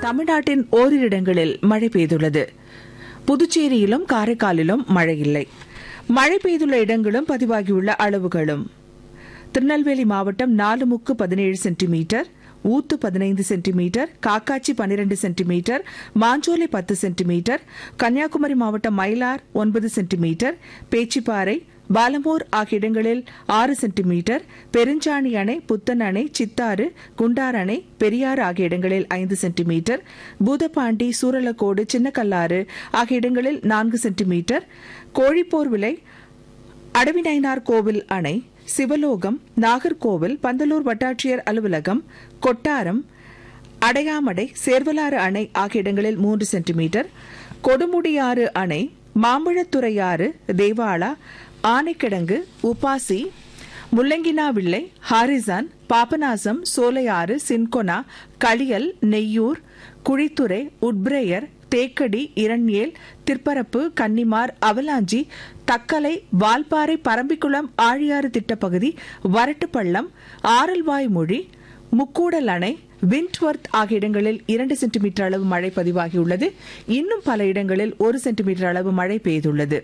தமிழ்நாட்டின் ஓரிரு இடங்களில் மழை பெய்துள்ளது புதுச்சேரியிலும் காரைக்காலிலும் மழை இல்லை மழை பெய்துள்ள இடங்களும் பதிவாகியுள்ள அளவுகளும் திருநெல்வேலி மாவட்டம் நாலுமுக்கு பதினேழு சென்டிமீட்டர் ஊத்து பதினைந்து சென்டிமீட்டர் காக்காச்சி பன்னிரண்டு சென்டிமீட்டர் மாஞ்சோலை பத்து சென்டிமீட்டர் கன்னியாகுமரி மாவட்டம் மயிலார் ஒன்பது சென்டிமீட்டர் பேச்சிப்பாறை பாலமூர் ஆகிய இடங்களில் ஆறு சென்டிமீட்டர் பெருஞ்சாணி அணை புத்தன் அணை சித்தாறு குண்டார் அணை பெரியாறு ஆகிய இடங்களில் ஐந்து சென்டிமீட்டர் பூதப்பாண்டி சூரலக்கோடு சின்னக்கல்லாறு ஆகிய இடங்களில் நான்கு சென்டிமீட்டர் கோழிப்போர் விலை அடவிநயினார் கோவில் அணை சிவலோகம் நாகர்கோவில் பந்தலூர் வட்டாட்சியர் அலுவலகம் கொட்டாரம் அடையாமடை சேர்வலாறு அணை ஆகிய இடங்களில் மூன்று சென்டிமீட்டர் கொடுமுடியாறு அணை மாம்பழத்துறையாறு தேவாலா ஆனைக்கிடங்கு உபாசி முள்ளங்கினாவிள்ளை ஹாரிசான் பாபநாசம் சோலையாறு சின்கொனா களியல் நெய்யூர் குழித்துறை உட்பிரேயர் தேக்கடி இரண்யேல் திற்பரப்பு கன்னிமார் அவலாஞ்சி தக்கலை வால்பாறை பரம்பிக்குளம் ஆழியாறு திட்டப்பகுதி வரட்டுப்பள்ளம் ஆரல்வாய் மொழி முக்கூடல் அணை விண்ட்வர்த் ஆகிய இடங்களில் இரண்டு சென்டிமீட்டர் அளவு மழை பதிவாகியுள்ளது இன்னும் பல இடங்களில் ஒரு சென்டிமீட்டர் அளவு மழை பெய்துள்ளது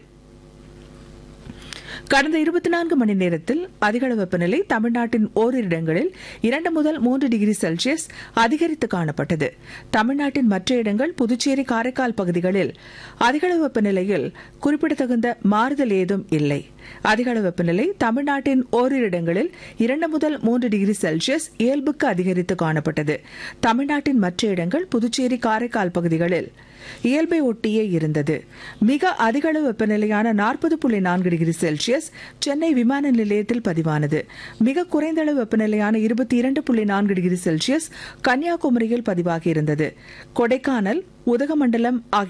கடந்த இருபத்தி நான்கு மணி நேரத்தில் அதிகளவு வெப்பநிலை தமிழ்நாட்டின் ஓரிரு இடங்களில் இரண்டு முதல் மூன்று டிகிரி செல்சியஸ் அதிகரித்து காணப்பட்டது தமிழ்நாட்டின் மற்ற இடங்கள் புதுச்சேரி காரைக்கால் பகுதிகளில் அதிகளவு வெப்பநிலையில் குறிப்பிடத்தகுந்த மாறுதல் ஏதும் இல்லை அதிகளவு வெப்பநிலை தமிழ்நாட்டின் ஓரிரு இடங்களில் இரண்டு முதல் மூன்று டிகிரி செல்சியஸ் இயல்புக்கு அதிகரித்து காணப்பட்டது தமிழ்நாட்டின் மற்ற இடங்கள் புதுச்சேரி காரைக்கால் பகுதிகளில் இயல்பை ஒட்டியே இருந்தது மிக அதிகளவு வெப்பநிலையான நாற்பது புள்ளி நான்கு டிகிரி செல்சியஸ் சென்னை விமான நிலையத்தில் பதிவானது மிக குறைந்த அளவு வெப்பநிலையான இருபத்தி இரண்டு புள்ளி நான்கு டிகிரி செல்சியஸ் கன்னியாகுமரியில் பதிவாகியிருந்தது கொடைக்கானல் உதகமண்டலம் ஆகிய